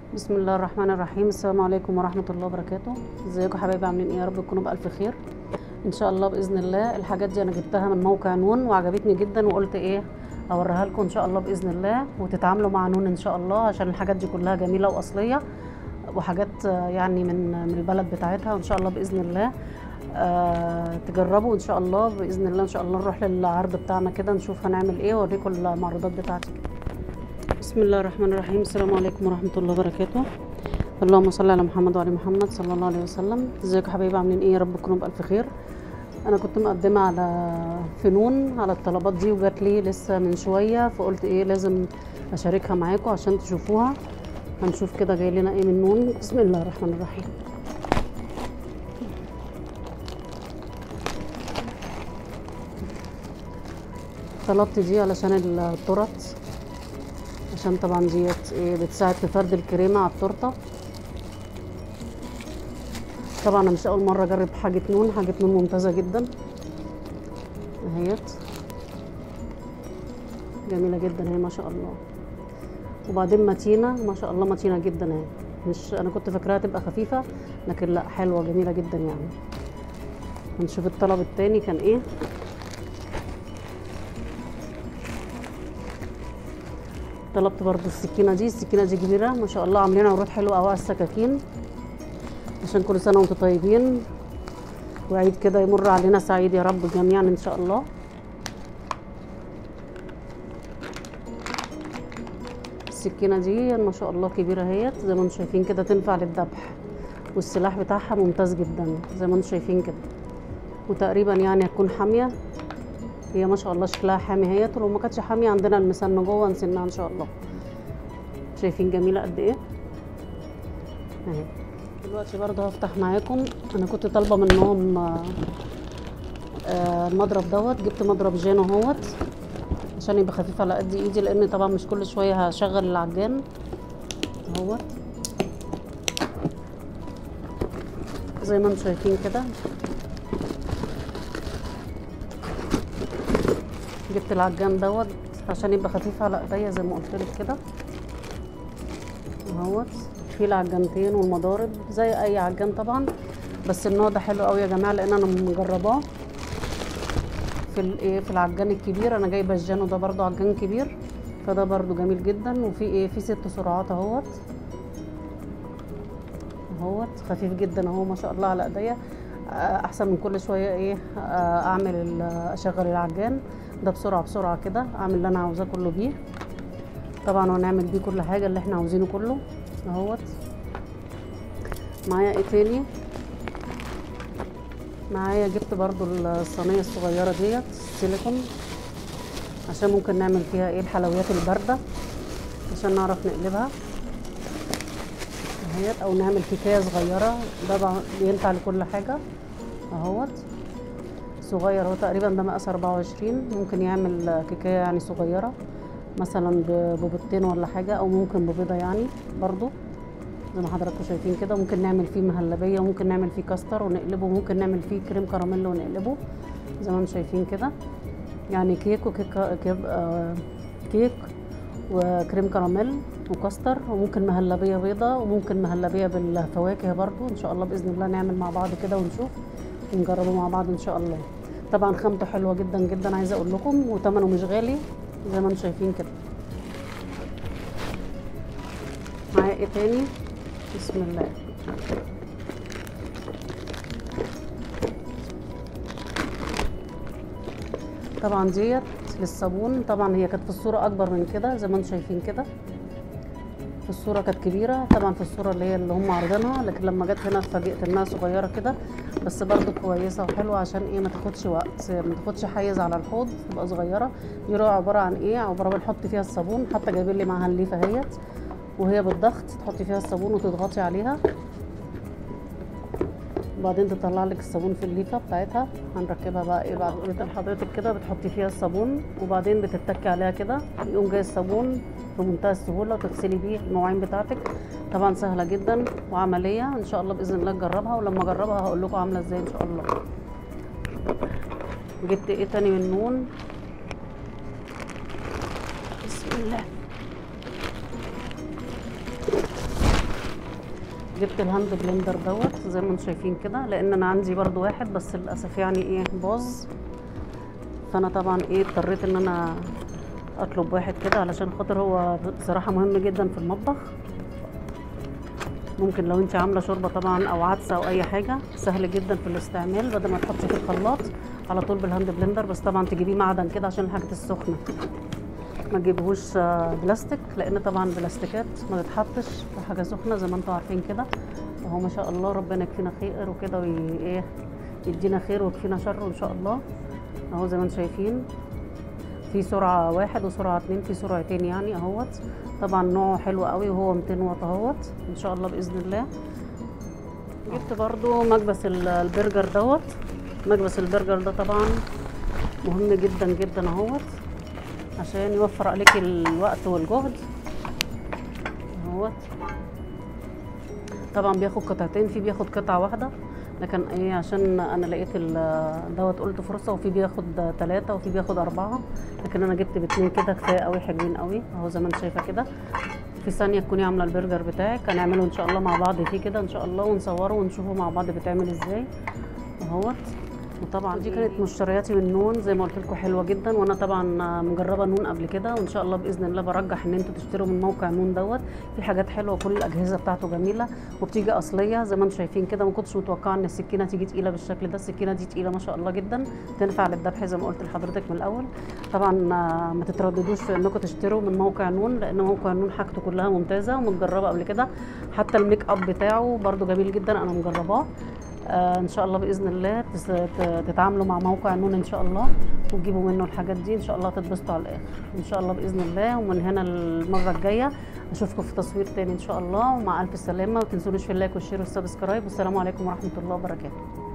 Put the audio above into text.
بسم الله الرحمن الرحيم السلام عليكم ورحمة الله وبركاته ازيكم حبايبي عاملين ايه يا رب تكونوا بألف خير ان شاء الله بإذن الله الحاجات دي انا جبتها من موقع نون وعجبتني جدا وقلت ايه اوريها لكم ان شاء الله بإذن الله وتتعاملوا مع نون ان شاء الله عشان الحاجات دي كلها جميلة وأصلية وحاجات آه، يعني من من البلد بتاعتها وان شاء الله بإذن الله آه تجربوا ان شاء الله باذن الله ان شاء الله نروح للعرض بتاعنا كده نشوف هنعمل ايه واوريكم المعروضات بتاعتي كده بسم الله الرحمن الرحيم السلام عليكم ورحمة الله وبركاته اللهم صل على محمد وعلى محمد صلى الله عليه وسلم ازيكم يا حبايبي عاملين ايه يا رب تكونوا بألف خير انا كنت مقدمة على فنون على الطلبات دي وجات لي لسه من شوية فقلت ايه لازم اشاركها معاكم عشان تشوفوها هنشوف كده جاي لنا ايه من نون بسم الله الرحمن الرحيم طلبت دي علشان التورت عشان طبعا ديت ايه بتساعد في فرد الكريمة على التورتة طبعا انا مش اول مرة اجرب حاجة نون حاجة نون ممتازة جدا اهيت جميلة جدا هي ما شاء الله وبعدين متينة ما شاء الله متينة جدا اهي مش انا كنت فاكراها تبقى خفيفة لكن لا حلوة جميلة جدا يعني هنشوف الطلب التاني كان ايه طلبت برضو السكينة دي السكينة دي كبيرة ما شاء الله عاملين عروض حلوة قوي على السكاكين عشان كل سنة وانتم طيبين وعيد كده يمر علينا سعيد يا رب جميعا ان شاء الله السكينة دي ما شاء الله كبيرة اهيت زي ما انتم شايفين كده تنفع للذبح والسلاح بتاعها ممتاز جدا زي ما انتم شايفين كده وتقريبا يعني هتكون حامية هي ما شاء الله شكلها حامي اهيت ولو ما كانتش حامية عندنا المسن جوه نسنها ان شاء الله شايفين جميلة قد ايه اهي دلوقتي برضه هفتح معاكم انا كنت طالبة منهم آه، آه، المضرب دوت جبت مضرب جانو اهوت عشان يبقى خفيف على قد ايدي لان طبعا مش كل شوية هشغل العجان اهوت زي ما انتم شايفين كده جبت العجان دوت عشان يبقى خفيف على ايديا زي ما قلت لك كده اهوت في العجانتين والمضارب زي اي عجان طبعا بس النوع ده حلو قوي يا جماعه لان انا مجرباه في الايه في العجان الكبير انا جايبه الجانو ده برضو عجان كبير فده برضو جميل جدا وفي ايه في ست سرعات اهوت اهوت خفيف جدا اهو ما شاء الله على ايديا آه، احسن من كل شويه ايه آه، اعمل ال- اشغل العجان ده بسرعه بسرعه كده اعمل اللي انا عاوزاه كله بيه طبعا ونعمل بيه كل حاجه اللي احنا عاوزينه كله اهوت معايا ايه تاني معايا جبت برضو الصينيه الصغيره ديت سيليكون عشان ممكن نعمل فيها ايه الحلويات البارده عشان نعرف نقلبها اهيت او نعمل كيكايه صغيره ده بع- بينفع لكل حاجه اهوت صغير هو تقريبا ده مقاس 24 ممكن يعمل كيكايه يعني صغيره مثلا ب- ببيضتين ولا حاجه او ممكن ببيضه يعني برضو زي ما حضراتكم شايفين كده ممكن نعمل فيه مهلبيه وممكن نعمل فيه كاستر ونقلبه ممكن نعمل فيه كريم كراميل ونقلبه زي ما انتم شايفين كده يعني كيك وكيك كيك, آه كيك وكريم كراميل وكاستر وممكن مهلبيه بيضه وممكن مهلبيه بالفواكه برضو ان شاء الله باذن الله نعمل مع بعض كده ونشوف ونجربه مع بعض ان شاء الله طبعا خامته حلوه جدا جدا عايزه اقول لكم وثمنه مش غالي زي ما انتم شايفين كده معايا ايه تاني بسم الله طبعا ديت للصابون طبعا هي كانت في الصوره اكبر من كده زي ما انتم شايفين كده في الصوره كانت كبيره طبعا في الصوره اللي هي اللي هم عارضينها لكن لما جت هنا اتفاجئت انها صغيره كده بس برضو كويسه وحلوه عشان ايه ما تاخدش وقت ما تاخدش حيز على الحوض تبقى صغيره دي رؤى عباره عن ايه عباره بنحط فيها الصابون حتى جايبين لي معاها الليفه اهيت وهي بالضغط تحطي فيها الصابون وتضغطي عليها وبعدين تطلع لك الصابون في الليفه بتاعتها هنركبها بقى ايه بعد قلت لحضرتك كده بتحطي فيها الصابون وبعدين بتتكي عليها كده يقوم جاي الصابون في منتهى السهوله وتغسلي بيه المواعين بتاعتك طبعا سهله جدا وعمليه ان شاء الله باذن الله تجربها ولما اجربها هقول لكم عامله ازاي ان شاء الله جبت ايه تاني من نون بسم الله جبت الهاند بلندر دوت زي ما انتم شايفين كده لان انا عندي برضو واحد بس للاسف يعني ايه باظ فانا طبعا ايه اضطريت ان انا اطلب واحد كده علشان خاطر هو بصراحه مهم جدا في المطبخ ممكن لو انت عامله شوربه طبعا او عدسه او اي حاجه سهل جدا في الاستعمال بدل ما تحطي في الخلاط على طول بالهاند بلندر بس طبعا تجيبيه معدن كده عشان الحاجات السخنه ما تجيبهوش آه، بلاستيك لان طبعا البلاستيكات ما تتحطش في حاجه سخنه زي ما انتم عارفين كده وهو ما شاء الله ربنا يكفينا خير وكده وي ايه يدينا خير ويكفينا شر ان شاء الله اهو زي ما انتم شايفين في سرعة واحد وسرعة اتنين في سرعتين يعني اهوت طبعا نوعه حلو قوي وهو 200 واط اهوت ان شاء الله باذن الله جبت برضو مكبس ال- البرجر دوت مكبس البرجر ده طبعا مهم جدا جدا اهوت عشان يوفر عليك الوقت والجهد اهوت طبعا بياخد قطعتين في بياخد قطعة واحدة لكن ايه عشان انا لقيت ال- دوت قلت فرصة وفي بياخد ثلاثة وفي بياخد أربعة لكن انا جبت باتنين كده كفاية قوي حلوين قوي اهو زي ما انت شايفة كده في ثانية تكوني عاملة البرجر بتاعك هنعمله ان شاء الله مع بعض فيه كده ان شاء الله ونصوره ونشوفه مع بعض بيتعمل ازاي اهوت وطبعا دي كانت مشترياتي من نون زي ما قلت لكم حلوه جدا وانا طبعا مجربه نون قبل كده وان شاء الله باذن الله برجح ان انتوا تشتروا من موقع نون دوت في حاجات حلوه وكل الاجهزه بتاعته جميله وبتيجي اصليه زي ما انتم شايفين كده ما كنتش متوقعه ان السكينه تيجي تقيله بالشكل ده السكينه دي تقيله ما شاء الله جدا تنفع للذبح زي ما قلت لحضرتك من الاول طبعا آه، ما تترددوش في انكم تشتروا من موقع نون لان موقع نون حاجته كلها ممتازه ومتجربه قبل كده حتى الميك اب بتاعه برده جميل جدا انا مجرباه آه ان شاء الله باذن الله تس- ت- تتعاملوا مع موقع نون ان شاء الله وتجيبوا منه الحاجات دي ان شاء الله تتبسطوا على الاخر ان شاء الله باذن الله ومن هنا المره الجايه اشوفكم في تصوير تاني ان شاء الله ومع الف سلامه وما تنسونوش في اللايك والشير والسبسكرايب والسلام عليكم ورحمه الله وبركاته